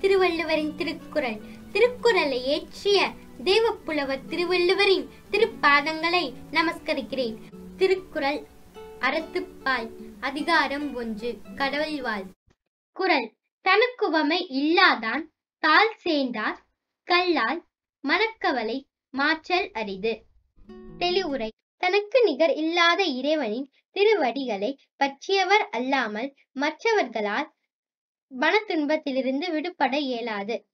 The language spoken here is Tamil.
திருவள்ளுவரின் திருக்குறள் திருக்குறளை ஏற்றிய தேவப்புலவர் திருவள்ளுவரின் திருப்பாதங்களை நமஸ்கரிக்கிறேன் திருக்குறள் அறத்துப்பால் அதிகாரம் ஒன்று கடவுள் வாழ் குறள் தனக்குவமை இல்லாதான் தாழ் சேர்ந்தார் கல்லால் மனக்கவலை மாற்றல் அரிது தெளிவுரை தனக்கு நிகர் இல்லாத இறைவனின் திருவடிகளை பற்றியவர் அல்லாமல் மற்றவர்களால் மன துன்பத்திலிருந்து விடுபட இயலாது